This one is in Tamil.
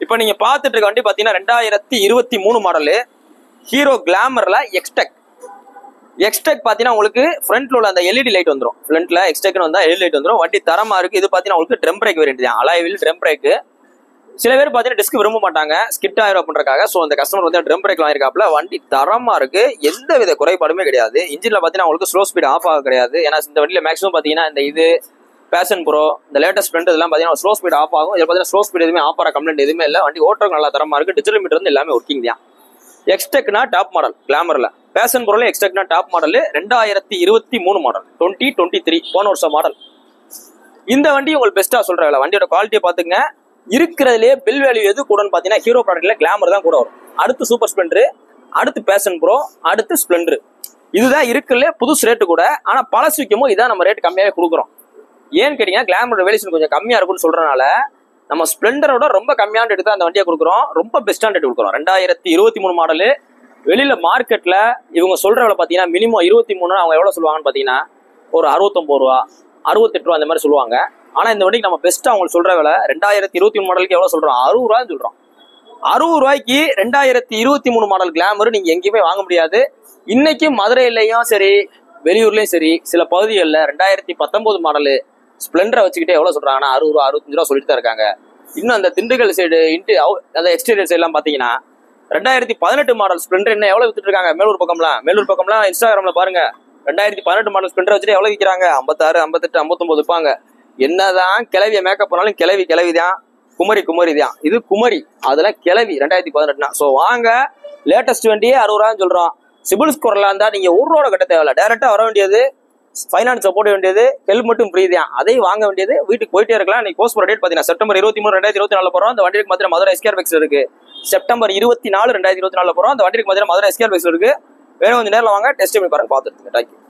இப்போ நீங்க பார்த்துட்டு இருக்க வண்டி பாத்தீங்கன்னா ரெண்டாயிரத்தி இருபத்தி மூணு மாடலு ஹீரோ கிளாமர்ல எக்ஸ்டெக் எக்ஸ்டெக் பாத்தீங்கன்னா உங்களுக்கு ஃப்ரண்ட்ல உள்ள அந்த எல்இடி லைட் வந்துரும் ஃப்ரண்ட்ல எக்ஸ்டெக்னு வந்தா எல்இடி லைட் வந்துரும் வண்டி தரமா இருக்கு இது பாத்தீங்கன்னா உங்களுக்கு ட்ரெம் பிரேக் வேரியன்ட் தான் அலாய்வில் ட்ரெம் பிரேக் சில பேர் பாத்தீங்கன்னா டிஸ்க் விரும்ப மாட்டாங்க ஸ்கிட் ஆயிரம் அப்படின்றக்காக ஸோ அந்த கஸ்டமர் வந்து ட்ரெம் பிரேக் வாங்கிருக்காப்ல வண்டி தரமா இருக்கு எந்த வித குறைபாடுமே கிடையாது இன்ஜின்ல பாத்தீங்கன்னா உங்களுக்கு ஸ்லோ ஸ்பீட் ஆஃப் ஆக கிடையாது ஏன்னா இந்த வண்டியில மேக்ஸிமம் பாத்தீங்கன்னா இந்த இது பேஷன் ப்ரோ இந்த லேட்டஸ்ட் ஃப்ரெண்ட் இதெல்லாம் பாத்தீங்கன்னா ஸ்லோ ஸ்பீட் ஆஃப் ஆகும் இதில் பாத்தீங்கன்னா ஸ்லோ ஸ்பீட் எதுவுமே ஆஃப் ஆகிற கம்ப்ளைண்ட் எதுவுமே இல்லை வண்டி ஓட்டுறது நல்லா தரமா இருக்கு டிஜிட்டல் மீட்டர் வந்து எல்லாமே ஒர்க்கிங் தான் எக்ஸ்டெக்னா டாப் மாடல் கிளாமர்ல பேஷன் ப்ரோல எக்ஸ்டெக்னா டாப் மாடல் ரெண்டாயிரத்தி இருபத்தி மூணு மாடல் டுவெண்ட்டி டுவெண்ட்டி த்ரீ போன வருஷம் மாடல் இந்த வண்டி உங்களுக்கு பெஸ்ட்டா சொல்றேன் வண்டியோட குவாலிட்டியை பாத்துங்க இருக்கிறதுலே பில் வேல்யூ எது கூடன்னு பாத்தீங்கன்னா ஹீரோ ப்ராடக்ட்ல கிளாமர் தான் கூட வரும் அடுத்து சூப்பர் ஸ்ப்ளெண்டர் அடுத்து பேஷன் ப்ரோ அடுத்து ஸ்ப்ளெண்டர் இதுதான் இருக்குல்ல புதுசு ரேட்டு கூட ஆனா பழசு விற்கும் இதான் நம்ம ரேட் கம்மியாவே கொடுக்குறோம் ஏன்னு கேட்டீங்கன்னா கிளாமரோட வேலியேஷன் கொஞ்சம் கம்மியா இருக்கும்னு சொல்றதுனால நம்ம ஸ்ப்ளெண்டரோட ரொம்ப கம்மியான ரேட்டு தான் அந்த வண்டியை கொடுக்குறோம் ரொம்ப பெஸ்டான ரேட் கொடுக்குறோம் ரெண்டாயிரத்தி இருபத்தி மூணு மாடலு வெளியில மார்க்கெட்ல இவங்க சொல்ற விலை பாத்தீங்கன்னா மினிமம் இருபத்தி மூணு அவங்க எவ்வளவு சொல்லுவாங்கன்னு பாத்தீங்கன்னா ஒரு அறுபத்தொன்பது ரூபா அறுபத்தெட்டு ரூபா அந்த மாதிரி சொல்லுவாங்க ஆனா இந்த வண்டிக்கு நம்ம பெஸ்ட் அவங்களுக்கு சொல்ற விலை ரெண்டாயிரத்தி இருபத்தி மூணு மாடலுக்கு எவ்வளவு சொல்றோம் அறுபது ரூபான்னு சொல்றோம் அறுபது ரூபாய்க்கு ரெண்டாயிரத்தி இருபத்தி மூணு மாடல் கிளாமர் நீங்க எங்கேயுமே வாங்க முடியாது இன்னைக்கு மதுரையிலையும் சரி வெளியூர்லயும் சரி சில பகுதிகளில் ரெண்டாயிரத்தி பத்தொன்பது மாடலு ஸ்ப்ளெண்டரை வச்சுக்கிட்டே எவ்வளவு சொல்றாங்கன்னா அறுபது ரூபா அறுபத்தஞ்சு ரூபா சொல்லிட்டு தான் இருக்காங்க இன்னும் அந்த திண்டுக்கல் சைடு இன்ட்டு அந்த எக்ஸ்டீரியர் சைட்லாம் பாத்தீங்கன்னா ரெண்டாயிரத்தி பதினெட்டு மாடல் ஸ்ப்ளெண்டர் என்ன எவ்வளவு வித்துட்டு இருக்காங்க மேலூர் பக்கம்லாம் மேலூர் பக்கம்லாம் இன்ஸ்டாகிராம்ல பாருங்க ரெண்டாயிரத்தி பதினெட்டு மாடல் ஸ்ப்ளெண்டர் வச்சுட்டு எவ்வளவு விற்கிறாங்க ஐம்பத்தாறு ஐம்பத்தெட்டு ஐம்பத்தொன்பது விற்பாங்க என்னதான் கிளவிய மேக்கப் பண்ணாலும் கிளவி கிளவி தான் குமரி குமரி தான் இது குமரி அதெல்லாம் கிளவி ரெண்டாயிரத்தி பதினெட்டுனா ஸோ வாங்க லேட்டஸ்ட் வண்டியே அறுபது ரூபான்னு சொல்றோம் சிபில் ஸ்கோர்லாம் இருந்தா நீங்க ஒரு ரூபா கட்ட தேவையில்ல டேரக்டா வர வேண்டியது ஃபைனான்ஸ் போட வேண்டியது ஹெல்மெட்டும் ஃப்ரீ தான் அதையும் வாங்க வேண்டியது வீட்டுக்கு போயிட்டே இருக்கலாம் இன்னைக்கு போஸ்ட் டேட் பார்த்தீங்கன்னா செப்டம்பர் இருபத்தி மூணு ரெண்டாயிரத்தி இருபத்தி நாலு போறோம் அந்த வண்டிக்கு மாத்திரம் மதுரை எஸ்கேர் பெக்ஸ் இருக்கு செப்டம்பர் இருபத்தி நாலு ரெண்டாயிரத்தி இருபத்தி நாலு போறோம் அந்த வண்டிக்கு மாத்திரம் மதுரை எஸ்கேர் பெக்ஸ் இருக்கு வேணும் கொஞ்சம் நேரில் வாங்க டெஸ்ட் பண்ணி பாருங்க பார்த்துட்டு தேங்க்யூ